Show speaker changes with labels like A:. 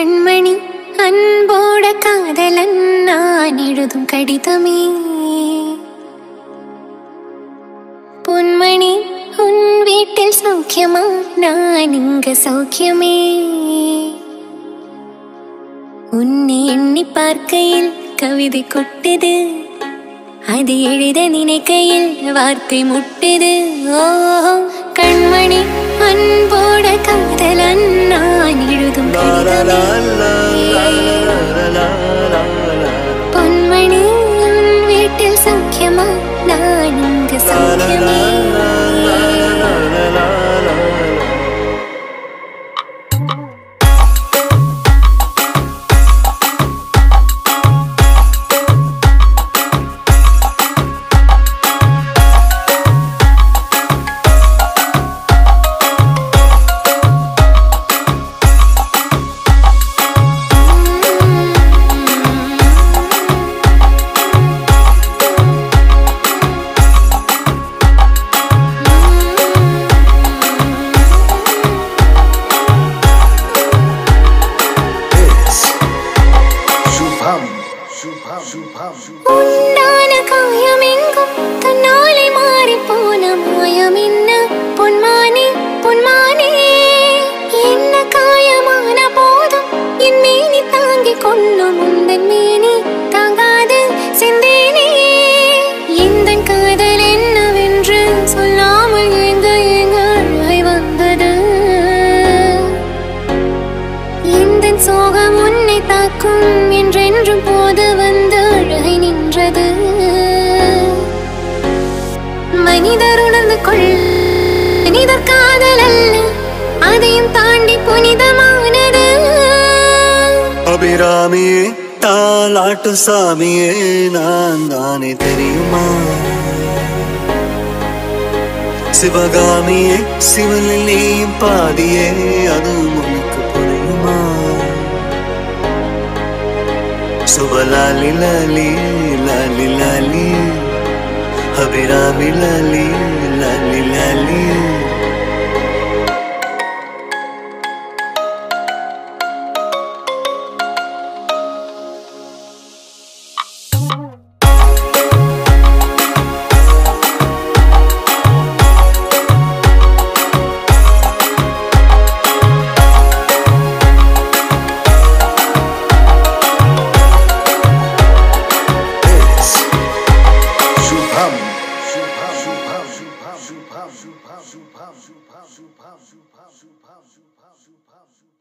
A: கண்மணி அன்போட காதலன் நான் எழுதும் கடிதமே பொன்மணி உன் வீட்டில் சௌக்கியமா நான் இங்க சௌக்கியமே உன்னை எண்ணி பார்க்கையில் கவிதை கொட்டுது அது எழுத நினைக்கையில் வார்த்தை முட்டுது ஓ கண்மணி அன்போட காதலன் நான் எழுதும் கடிதமே பொன்மணி உன் வீட்டில் சௌக்கியமா நான் இங்கு சௌக்கியமே
B: Shubham, Shubham, Shubham, Shubham.
A: உண்டான காயமெங்கும் தன்னாலே மாறி போன மாயம் என்ன பொன்மானே பொன்மானே என்ன காயமான போதும் என் மேனி தாங்கிக் கொள்ளும் உந்தன் மேனி தாங்காது சிந்தேனே எந்தன் காதல் என்னவென்று சொல்லாமல் எங்க எங்க அழை வந்தது இந்த சோகம் உன்னை தாக்கும் என்றென்றும் போது வந்து அழுகை நின்றது மனிதர் உணர்ந்து கொள் மனிதர் காதல் அல்ல அதையும் தாண்டி புனிதமானது
C: அபிராமியே தாலாட்டு சாமியே நான் தானே தெரியுமா சிவகாமியே சிவனில் நீயும் பாதியே அதுவும் உனக்கு புரியுமா சுபலாலி லாலி லாலி லாலி அபிராமி லாலி லாலி லாலி
B: Shubham, Shubham, Shubham, Shubham, Shubham, Shubham, Shubham, Shubham, Shubham, Shubham, Shubham, Shubham, Shubham, Shubham, Shubham.